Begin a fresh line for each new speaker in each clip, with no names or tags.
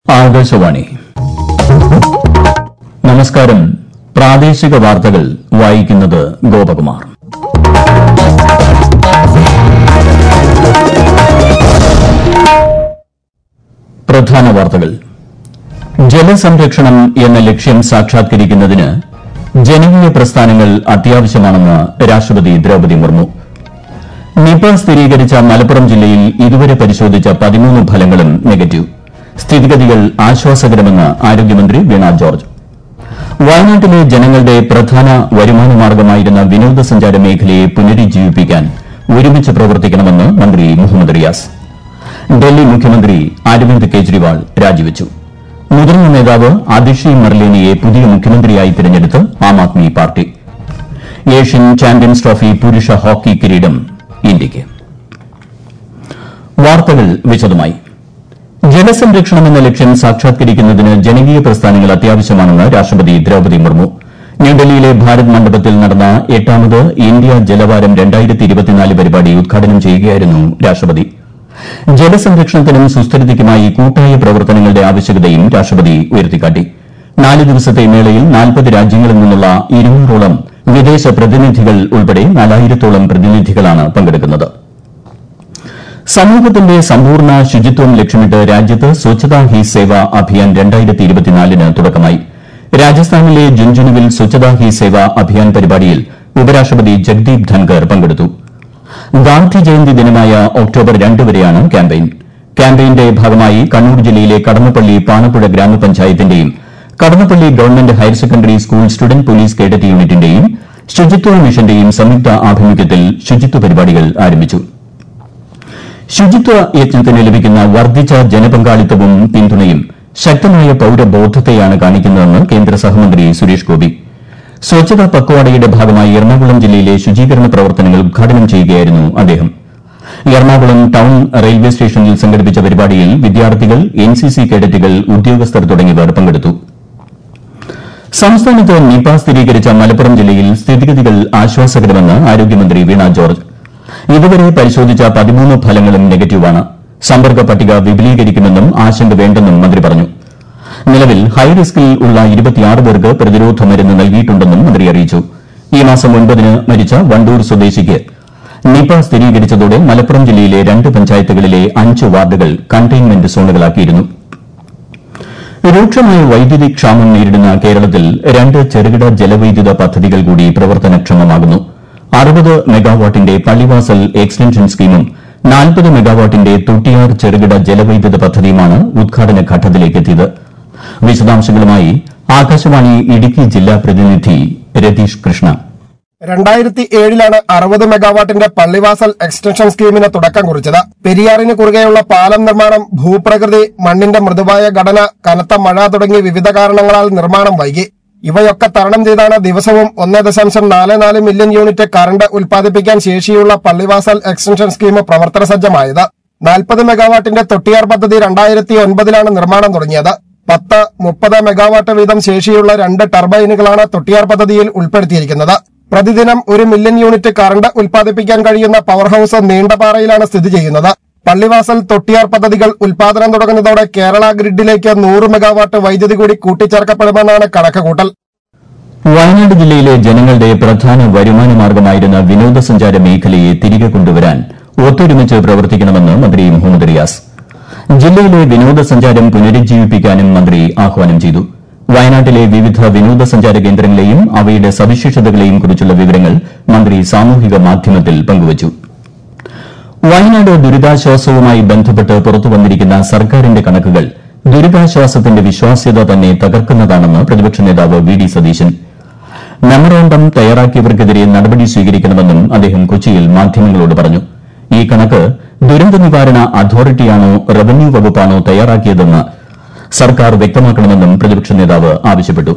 ആകാശവാണി നമസ്കാരം പ്രാദേശിക വാർത്തകൾ വായിക്കുന്നത് ഗോപകുമാർ പ്രധാന വാർത്തകൾ ജലസംരക്ഷണം എന്ന ലക്ഷ്യം സാക്ഷാത്കരിക്കുന്നതിന് ജനകീയ പ്രസ്ഥാനങ്ങൾ അത്യാവശ്യമാണെന്ന് രാഷ്ട്രപതി ദ്രൌപദി മുർമു നിപ സ്ഥിരീകരിച്ച മലപ്പുറം ജില്ലയിൽ ഇതുവരെ പരിശോധിച്ച പതിമൂന്ന് ഫലങ്ങളും നെഗറ്റീവ് സ്ഥിതിഗതികൾ ആശ്വാസകരമെന്ന് ആരോഗ്യമന്ത്രി വീണ ജോർജ് വയനാട്ടിലെ ജനങ്ങളുടെ പ്രധാന വരുമാനമാർഗമായിരുന്ന വിനോദസഞ്ചാര മേഖലയെ പുനരുജ്ജീവിപ്പിക്കാൻ ഒരുമിച്ച് പ്രവർത്തിക്കണമെന്ന് മന്ത്രി മുഹമ്മദ് റിയാസ് ഡൽഹി മുഖ്യമന്ത്രി അരവിന്ദ് കെജ്രിവാൾ രാജിവച്ചു മുതിർന്ന നേതാവ് അതിഷി മർലേനിയെ പുതിയ മുഖ്യമന്ത്രിയായി തിരഞ്ഞെടുത്ത് Aam Aadmi party Asian champions trophy പുരുഷ ഹോക്കി കിരീടം ഇന്ത്യയ്ക്ക് വാർത്തകൾ വിശദമായി ജലസംരക്ഷണം എന്ന ലക്ഷ്യം സാക്ഷാത്കരിക്കുന്നതിന് ജനകീയ പ്രസ്ഥാനങ്ങൾ അത്യാവശ്യമാണെന്ന് രാഷ്ട്രപതി ദ്രൌപദി മുർമു ന്യൂഡൽഹിയിലെ ഭാരത് മണ്ഡപത്തിൽ നടന്ന എട്ടാമത് ഇന്ത്യ ജലവാരം പരിപാടി ഉദ്ഘാടനം ചെയ്യുകയായിരുന്നു രാഷ്ട്രപതി ജലസംരക്ഷണത്തിനും സുസ്ഥിരതയ്ക്കുമായി കൂട്ടായ പ്രവർത്തനങ്ങളുടെ ആവശ്യകതയും രാഷ്ട്രപതി ഉയർത്തിക്കാട്ടി നാല് ദിവസത്തെ മേളയിൽ നാൽപ്പത് രാജ്യങ്ങളിൽ നിന്നുള്ള ഇരുന്നൂറോളം വിദേശ പ്രതിനിധികൾ ഉൾപ്പെടെ നാലായിരത്തോളം പ്രതിനിധികളാണ് പങ്കെടുക്കുന്നത് സമൂഹത്തിന്റെ സമ്പൂർണ്ണ ശുചിത്വം ലക്ഷ്യമിട്ട് രാജ്യത്ത് സ്വച്ഛതാ ഹി സേവ അഭിയാൻ ന് തുടക്കമായി രാജസ്ഥാനിലെ ജുൻജുനുവിൽ സ്വച്ഛതാ ഹി സേവ അഭിയാൻ പരിപാടിയിൽ ഉപരാഷ്ട്രപതി ജഗ്ദീപ് ധൻകർ പങ്കെടുത്തു ഗാന്ധി ജയന്തി ദിനമായ ഒക്ടോബർ രണ്ട് വരെയാണ് ക്യാമ്പയിൻ ക്യാമ്പയിന്റെ ഭാഗമായി കണ്ണൂർ ജില്ലയിലെ കടന്നപ്പള്ളി പാണപ്പുഴ ഗ്രാമപഞ്ചായത്തിന്റെയും Kadannappalli government higher secondary school student police cadet യൂണിറ്റിന്റെയും ശുചിത്വ മിഷന്റെയും സംയുക്ത ആഭിമുഖ്യത്തിൽ ശുചിത്വ പരിപാടികൾ ആരംഭിച്ചു ശുചിത്വ യജ്ഞത്തിന് ലഭിക്കുന്ന വർദ്ധിച്ച ജനപങ്കാളിത്തവും പിന്തുണയും ശക്തമായ പൌരബോധത്തെയാണ് കാണിക്കുന്നതെന്ന് കേന്ദ്ര സഹമന്ത്രി സുരേഷ് ഗോപി സ്വച്ഛതാ പക്വാടയുടെ ഭാഗമായി എറണാകുളം ജില്ലയിലെ ശുചീകരണ പ്രവർത്തനങ്ങൾ ഉദ്ഘാടനം ചെയ്യുകയായിരുന്നു അദ്ദേഹം എറണാകുളം ടൌൺ റെയിൽവേ സ്റ്റേഷനിൽ സംഘടിപ്പിച്ച പരിപാടിയിൽ വിദ്യാർത്ഥികൾ എൻസിസി കേഡറ്റുകൾ ഉദ്യോഗസ്ഥർ തുടങ്ങിയവർ പങ്കെടുത്തു സംസ്ഥാനത്ത് നിപ സ്ഥിരീകരിച്ച മലപ്പുറം ജില്ലയിൽ സ്ഥിതിഗതികൾ ആശ്വാസകരമെന്ന് ആരോഗ്യമന്ത്രി വീണ ജോർജ് ഇതുവരെ പരിശോധിച്ച പതിമൂന്ന് ഫലങ്ങളും നെഗറ്റീവാണ് സമ്പർക്ക പട്ടിക വിപുലീകരിക്കുമെന്നും ആശങ്ക വേണ്ടെന്നും മന്ത്രി പറഞ്ഞു നിലവിൽ ഹൈറിസ്കിൽ ഉള്ള ഇരുപത്തിയാറ് പേർക്ക് പ്രതിരോധ മരുന്ന് നൽകിയിട്ടുണ്ടെന്നും മന്ത്രി അറിയിച്ചു ഈ മാസം ഒൻപതിന് മരിച്ച വണ്ടൂർ സ്വദേശിക്ക് നിപ സ്ഥിരീകരിച്ചതോടെ മലപ്പുറം ജില്ലയിലെ രണ്ട് പഞ്ചായത്തുകളിലെ അഞ്ച് വാർഡുകൾ കണ്ടെയ്ൻമെന്റ് സോണുകളാക്കിയിരുന്നു രൂക്ഷമായ വൈദ്യുതി ക്ഷാമം നേരിടുന്ന കേരളത്തിൽ രണ്ട് ചെറുകിട ജലവൈദ്യുത പദ്ധതികൾ കൂടി പ്രവർത്തനക്ഷമമാകുന്നു അറുപത് മെഗാവാട്ടിന്റെ പള്ളിവാസൽ എക്സ്റ്റൻഷൻ സ്കീമും നാൽപ്പത് മെഗാവാട്ടിന്റെ തൊട്ടിയാർ ചെറുകിട ജലവൈദ്യുത പദ്ധതിയുമാണ് ഉദ്ഘാടന ഘട്ടത്തിലേക്കെത്തിയത് വിശദാംശങ്ങളുമായി ആകാശവാണി ഇടുക്കി ജില്ലാ പ്രതിനിധി രതീഷ് കൃഷ്ണ
രണ്ടായിരത്തി ഏഴിലാണ് അറുപത് മെഗാവാട്ടിന്റെ പള്ളിവാസൽ എക്സ്റ്റൻഷൻ സ്കീമിന് തുടക്കം കുറിച്ചത് പെരിയാറിന് കുറുകെയുള്ള പാലം നിർമ്മാണം ഭൂപ്രകൃതി മണ്ണിന്റെ മൃദുവായ ഘടന കനത്ത മഴ തുടങ്ങി വിവിധ കാരണങ്ങളാൽ നിർമ്മാണം വൈകി ഇവയൊക്കെ തരണം ചെയ്താണ് ദിവസവും ഒന്ന് ദശാംശം നാല് നാല് മില്യൺ യൂണിറ്റ് കറണ്ട് ഉൽപ്പാദിപ്പിക്കാൻ ശേഷിയുള്ള പള്ളിവാസൽ എക്സ്റ്റൻഷൻ സ്കീം പ്രവർത്തന സജ്ജമായത് നാൽപ്പത് മെഗാവാട്ടിന്റെ തൊട്ടിയാർ പദ്ധതി രണ്ടായിരത്തി ഒൻപതിലാണ് നിർമ്മാണം തുടങ്ങിയത് പത്ത് മുപ്പത് മെഗാവാട്ട് വീതം ശേഷിയുള്ള രണ്ട് ടർബൈനുകളാണ് തൊട്ടിയാർ പദ്ധതിയിൽ ഉൾപ്പെടുത്തിയിരിക്കുന്നത് പ്രതിദിനം ഒരു മില്യൺ യൂണിറ്റ് കറണ്ട് ഉൽപ്പാദിപ്പിക്കാൻ കഴിയുന്ന പവർ ഹൌസ് നീണ്ടപാറയിലാണ് സ്ഥിതി ചെയ്യുന്നത് പള്ളിവാസൽ തൊട്ടിയാർ പദ്ധതികൾ ഉൽപാദനം തുടങ്ങുന്നതോടെ കേരള ഗ്രിഡിലേക്ക് നൂറ് മെഗാവാട്ട് വൈദ്യുതി കൂടി കൂട്ടിച്ചേർക്കപ്പെടുമെന്നാണ് കണക്കുകൂട്ടൽ
വയനാട് ജില്ലയിലെ ജനങ്ങളുടെ പ്രധാന വരുമാന മാർഗമായിരുന്ന വിനോദസഞ്ചാര മേഖലയെ തിരികെ കൊണ്ടുവരാൻ ഒത്തൊരുമിച്ച് പ്രവർത്തിക്കണമെന്ന് മന്ത്രി മുഹമ്മദ് റിയാസ് ജില്ലയിലെ വിനോദസഞ്ചാരം പുനരുജ്ജീവിപ്പിക്കാനും മന്ത്രി ആഹ്വാനം ചെയ്തു വയനാട്ടിലെ വിവിധ വിനോദസഞ്ചാര കേന്ദ്രങ്ങളെയും അവയുടെ സവിശേഷതകളെയും കുറിച്ചുള്ള വിവരങ്ങൾ മന്ത്രി സാമൂഹിക മാധ്യമത്തിൽ പങ്കുവച്ചു വയനാട് ദുരിതാശ്വാസവുമായി ബന്ധപ്പെട്ട് പുറത്തുവന്നിരിക്കുന്ന സർക്കാരിന്റെ കണക്കുകൾ ദുരിതാശ്വാസത്തിന്റെ വിശ്വാസ്യത തന്നെ തകർക്കുന്നതാണെന്ന് പ്രതിപക്ഷ നേതാവ് വി ഡി സതീശൻ മെമ്മറാണ്ടം തയ്യാറാക്കിയവർക്കെതിരെ നടപടി സ്വീകരിക്കണമെന്നും അദ്ദേഹം കൊച്ചിയിൽ മാധ്യമങ്ങളോട് പറഞ്ഞു ഈ കണക്ക് ദുരന്ത നിവാരണ അതോറിറ്റിയാണോ റവന്യൂ വകുപ്പാണോ തയ്യാറാക്കിയതെന്ന് സർക്കാർ വ്യക്തമാക്കണമെന്നും പ്രതിപക്ഷ നേതാവ് ആവശ്യപ്പെട്ടു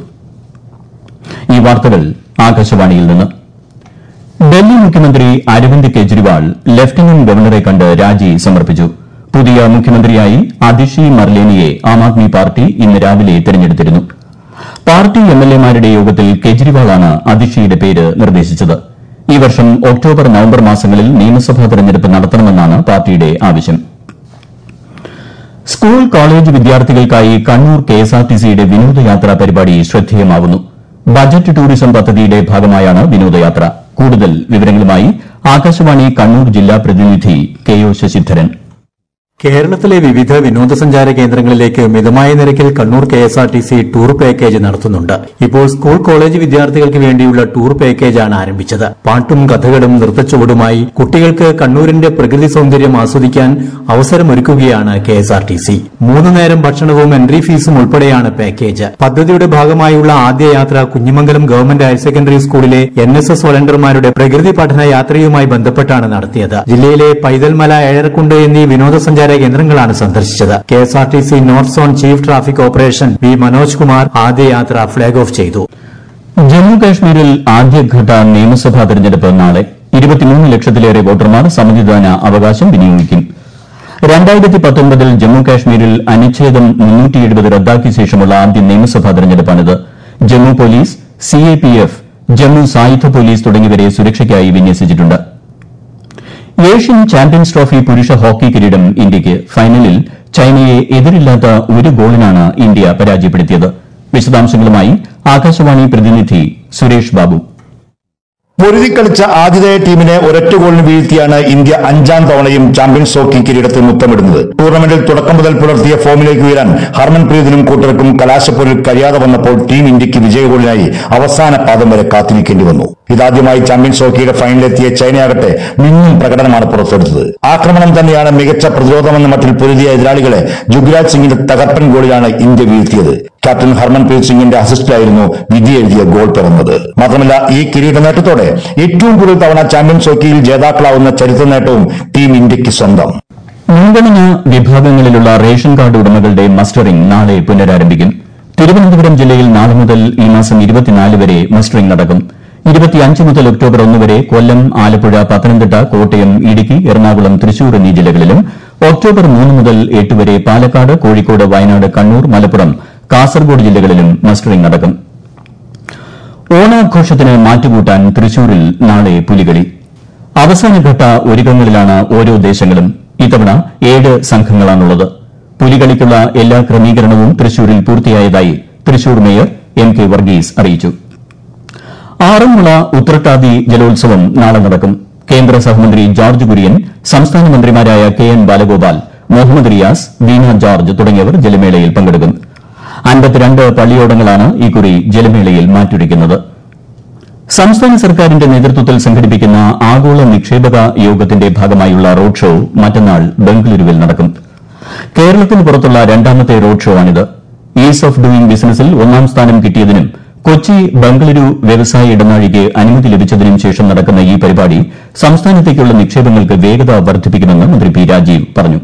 ഈ വാർത്തകൾ ആകാശവാണിയിൽ നിന്ന് ഡൽഹി മുഖ്യമന്ത്രി അരവിന്ദ് കെജ്രിവാൾ ലഫ്റ്റനന്റ് ഗവർണറെ കണ്ട് രാജി സമർപ്പിച്ചു പുതിയ മുഖ്യമന്ത്രിയായി അതിഷി മർലേനിയെ ആം ആദ്മി പാർട്ടി ഇന്ന് രാവിലെ തെരഞ്ഞെടുത്തിരുന്നു പാർട്ടി എംഎൽഎമാരുടെ യോഗത്തിൽ കെജ്രിവാളാണ് അതിഷിയുടെ പേര് നിർദ്ദേശിച്ചത് ഈ വർഷം ഒക്ടോബർ നവംബർ മാസങ്ങളിൽ നിയമസഭാ തെരഞ്ഞെടുപ്പ് നടത്തണമെന്നാണ് പാർട്ടിയുടെ ആവശ്യം സ്കൂൾ കോളേജ് വിദ്യാർത്ഥികൾക്കായി കണ്ണൂർ കെഎസ്ആർടിസിയുടെ വിനോദയാത്രാ പരിപാടി ശ്രദ്ധേയമാവുന്നു ബജറ്റ് ടൂറിസം പദ്ധതിയുടെ ഭാഗമായാണ് വിനോദയാത്ര കൂടുതൽ വിവരങ്ങളുമായി ആകാശവാണി കണ്ണൂർ ജില്ലാ പ്രതിനിധി കെ ഒ ശശിധരൻ
കേരളത്തിലെ വിവിധ വിനോദസഞ്ചാര കേന്ദ്രങ്ങളിലേക്ക് മിതമായ നിരക്കിൽ Kannur K S R T C tour package നടത്തുന്നുണ്ട് ഇപ്പോൾ സ്കൂൾ കോളേജ് വിദ്യാർത്ഥികൾക്ക് വേണ്ടിയുള്ള ടൂർ പാക്കേജാണ് ആരംഭിച്ചത് പാട്ടും കഥകളും നൃത്തച്ചുവടുമായി കുട്ടികൾക്ക് കണ്ണൂരിന്റെ പ്രകൃതി സൗന്ദര്യം ആസ്വദിക്കാൻ അവസരമൊരുക്കുകയാണ് K S R T C മൂന്ന് നേരം ഭക്ഷണവും എൻട്രി ഫീസും ഉൾപ്പെടെയാണ് പാക്കേജ് പദ്ധതിയുടെ ഭാഗമായുള്ള ആദ്യ യാത്ര കുഞ്ഞിമംഗലം ഗവൺമെന്റ് ഹയർ സെക്കൻഡറി സ്കൂളിലെ എൻ എസ് എസ് വോളണ്ടിയർമാരുടെ പ്രകൃതി പഠന യാത്രയുമായി ബന്ധപ്പെട്ടാണ് നടത്തിയത് ജില്ലയിലെ പൈതൽമല ഏഴരക്കുണ്ട് എന്നീ വിനോദസഞ്ചാര കേന്ദ്രങ്ങളാണ് സന്ദർശിച്ചത് K S R T C north zone chief traffic operation V Manoj Kumar ആദ്യ യാത്ര ഫ്ളാഗ് ഓഫ് ചെയ്തു
ജമ്മു കാശ്മീരിൽ ആദ്യഘട്ട നിയമസഭാ തെരഞ്ഞെടുപ്പ് നാളെ ഇരുപത്തിമൂന്ന് ലക്ഷത്തിലേറെ വോട്ടർമാർ സമ്മതിദാന അവകാശം വിനിയോഗിക്കും രണ്ടായിരത്തി പത്തൊൻപതിൽ ജമ്മു കാശ്മീരിൽ അനുച്ഛേദം മുന്നൂറ്റി എഴുപത് റദ്ദാക്കിയ ശേഷമുള്ള ആദ്യ നിയമസഭാ തെരഞ്ഞെടുപ്പാണിത് ജമ്മു പോലീസ് സിഎപിഎഫ് ജമ്മു സായുധ പോലീസ് തുടങ്ങിയവരെ സുരക്ഷയ്ക്കായി വിന്യസിച്ചിട്ടുണ്ട് ഏഷ്യൻ ചാമ്പ്യൻസ് ട്രോഫി പുരുഷ ഹോക്കി കിരീടം ഇന്ത്യയ്ക്ക് ഫൈനലിൽ ചൈനയെ എതിരില്ലാത്ത ഒരു ഗോളിനാണ് ഇന്ത്യ പരാജയപ്പെടുത്തിയത് വിശദാംശങ്ങളുമായി ആകാശവാണി പ്രതിനിധി സുരേഷ് ബാബു
പൊരുതിക്കളിച്ച ആതിഥേയ ടീമിനെ ഒരൊറ്റ ഗോളിന് വീഴ്ത്തിയാണ് ഇന്ത്യ അഞ്ചാം തവണയും ചാമ്പ്യൻസ് ഹോക്കി കിരീടത്തിൽ മുത്തമിടുന്നത് ടൂർണമെന്റിൽ തുടക്കം മുതൽ പുലർത്തിയ ഫോമിലേക്ക് ഉയരാൻ ഹർമൻപ്രീതിനും കൂട്ടർക്കും കലാശപ്പോരിൽ കഴിയാതെ വന്നപ്പോൾ ടീം ഇന്ത്യക്ക് വിജയ ഗോളിനായി അവസാന പാദം വരെ കാത്തിരിക്കേണ്ടി വന്നു ഇതാദ്യമായി ചാമ്പ്യൻസ് ഹോക്കിയുടെ ഫൈനലിലെത്തിയ ചൈനയാകട്ടെ മിന്നും പ്രകടനമാണ് പുറത്തെടുത്തത് ആക്രമണം തന്നെയാണ് മികച്ച പ്രതിരോധമെന്ന മട്ടിൽ പൊരുതിയ എതിരാളികളെ ജുഗ്രാജ് സിംഗിന്റെ തകർപ്പൻ ഗോളിലാണ് ഇന്ത്യ വീഴ്ത്തിയത് ക്യാപ്റ്റൻ ഹർമൻപ്രീത് സിംഗിന്റെ അസിസ്റ്റിലായിരുന്നു വിധി എഴുതിയ ഗോൾ പിറന്നത് മാത്രമല്ല ഈ കിരീട നേട്ടത്തോടെ ഏറ്റവും കൂടുതൽ തവണ ചാമ്പ്യൻസ് ഹോക്കിയിൽ ജേതാക്കളാവുന്ന ചരിത്ര നേട്ടവും ടീം ഇന്ത്യക്ക് സ്വന്തം
മുൻഗണന വിഭാഗങ്ങളിലുള്ള റേഷൻ കാർഡ് ഉടമകളുടെ മസ്റ്ററിംഗ് നാളെ പുനരാരംഭിക്കും തിരുവനന്തപുരം ജില്ലയിൽ നാളെ മുതൽ ഈ മാസം ഇരുപത്തിനാല് വരെ മസ്റ്ററിംഗ് നടക്കും ഇരുപത്തിയഞ്ച് മുതൽ ഒക്ടോബർ ഒന്ന് വരെ കൊല്ലം ആലപ്പുഴ പത്തനംതിട്ട കോട്ടയം ഇടുക്കി എറണാകുളം തൃശൂർ എന്നീ ജില്ലകളിലും ഒക്ടോബർ മൂന്ന് മുതൽ എട്ട് വരെ പാലക്കാട് കോഴിക്കോട് വയനാട് കണ്ണൂർ മലപ്പുറം കാസർഗോഡ് ജില്ലകളിലും മസ്റ്ററിംഗ് നടക്കും ഓണാഘോഷത്തിന് മാറ്റുകൂട്ടാൻ തൃശൂരിൽ നാളെ പുലികളി അവസാനഘട്ട ഒരുക്കങ്ങളിലാണ് ഓരോ ദേശങ്ങളും ഇത്തവണ ഏഴ് സംഘങ്ങളാണുള്ളത് പുലികളിക്കുള്ള എല്ലാ ക്രമീകരണവും തൃശൂരിൽ പൂർത്തിയായതായി Thrissur mayor M K Varghese അറിയിച്ചു ആറന്മുള ഉത്രട്ടാതി ജലോത്സവം നാളെ നടക്കും കേന്ദ്ര സഹമന്ത്രി ജോർജ് കുര്യൻ സംസ്ഥാന മന്ത്രിമാരായ K N Balagopal Muhammad Riyas Veena George തുടങ്ങിയവർ ജലമേളയിൽ പങ്കെടുക്കും അൻപത്തിരണ്ട് പള്ളിയോടങ്ങളാണ് ഇക്കുറി ജലമേളയിൽ മാറ്റുരയ്ക്കുന്നത് സംസ്ഥാന സർക്കാരിന്റെ നേതൃത്വത്തിൽ സംഘടിപ്പിക്കുന്ന ആഗോള നിക്ഷേപക യോഗത്തിന്റെ ഭാഗമായുള്ള റോഡ് ഷോ മറ്റന്നാൾ ബംഗളൂരുവിൽ നടക്കും കേരളത്തിന് പുറത്തുള്ള രണ്ടാമത്തെ റോഡ് ഷോ ആണിത് ഈസ് ഓഫ് ഡൂയിംഗ് ബിസിനസിൽ ഒന്നാം സ്ഥാനം കിട്ടിയതിനും കൊച്ചി ബംഗളൂരു വ്യവസായ ഇടനാഴിക്ക് അനുമതി ലഭിച്ചതിനും ശേഷം നടക്കുന്ന ഈ പരിപാടി സംസ്ഥാനത്തേക്കുള്ള നിക്ഷേപങ്ങൾക്ക് വേഗത വർദ്ധിപ്പിക്കുമെന്ന് മന്ത്രി പി രാജീവ് പറഞ്ഞു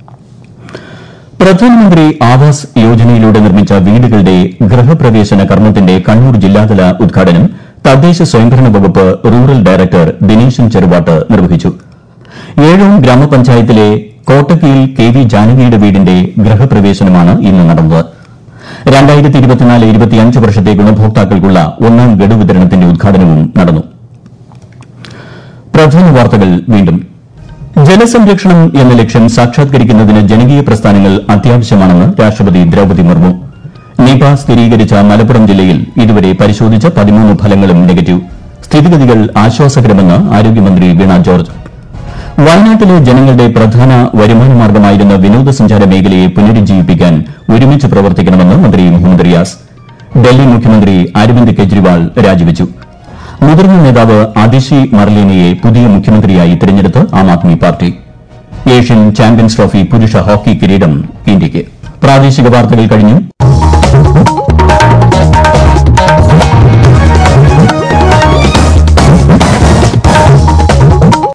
പ്രധാനമന്ത്രി ആവാസ് യോജനയിലൂടെ നിർമ്മിച്ച വീടുകളുടെ ഗൃഹപ്രവേശന കർമ്മത്തിന്റെ കണ്ണൂർ ജില്ലാതല ഉദ്ഘാടനം തദ്ദേശ സ്വയംഭരണ വകുപ്പ് റൂറൽ ഡയറക്ടർ ദിനേശൻ ചെറുവാട്ട് നിർവഹിച്ചു ഏഴോം ഗ്രാമപഞ്ചായത്തിലെ കോട്ടക്കീൽ കെ വി ജാനകിയുടെ വീടിന്റെ ഗൃഹപ്രവേശനമാണ് ഇന്ന് നടന്നത് രണ്ടായിരത്തി ഇരുപത്തിനാല് ഇരുപത്തിയഞ്ച് വർഷത്തെ ഗുണഭോക്താക്കൾക്കുള്ള ഒന്നാം ഗഡു വിതരണത്തിന്റെ ഉദ്ഘാടനവും നടന്നു പ്രധാന വാർത്തകൾ വീണ്ടും ജലസംരക്ഷണം എന്ന ലക്ഷ്യം സാക്ഷാത്കരിക്കുന്നതിന് ജനകീയ പ്രസ്ഥാനങ്ങൾ അത്യാവശ്യമാണെന്ന് രാഷ്ട്രപതി ദ്രൌപദി മുർമു നിപ സ്ഥിരീകരിച്ച മലപ്പുറം ജില്ലയിൽ ഇതുവരെ പരിശോധിച്ച പതിമൂന്ന് ഫലങ്ങളും നെഗറ്റീവ് സ്ഥിതിഗതികൾ ആശ്വാസകരമെന്ന് ആരോഗ്യമന്ത്രി വീണ ജോർജ് വയനാട്ടിലെ ജനങ്ങളുടെ പ്രധാന വരുമാനമാർഗമായിരുന്ന വിനോദസഞ്ചാര മേഖലയെ പുനരുജ്ജീവിപ്പിക്കാൻ ഒരുമിച്ച് പ്രവർത്തിക്കണമെന്ന് മന്ത്രി മുഹമ്മദ് റിയാസ് ഡൽഹി മുഖ്യമന്ത്രി അരവിന്ദ് കെജ്രിവാൾ രാജിവച്ചു മുതിർന്ന നേതാവ് അതിഷി മർലീനയെ പുതിയ മുഖ്യമന്ത്രിയായി തെരഞ്ഞെടുത്ത് Aam Aadmi party Asian champions trophy പുരുഷ ഹോക്കി കിരീടം ഇന്ത്യയ്ക്ക് പ്രാദേശിക വാർത്തകൾ കഴിഞ്ഞു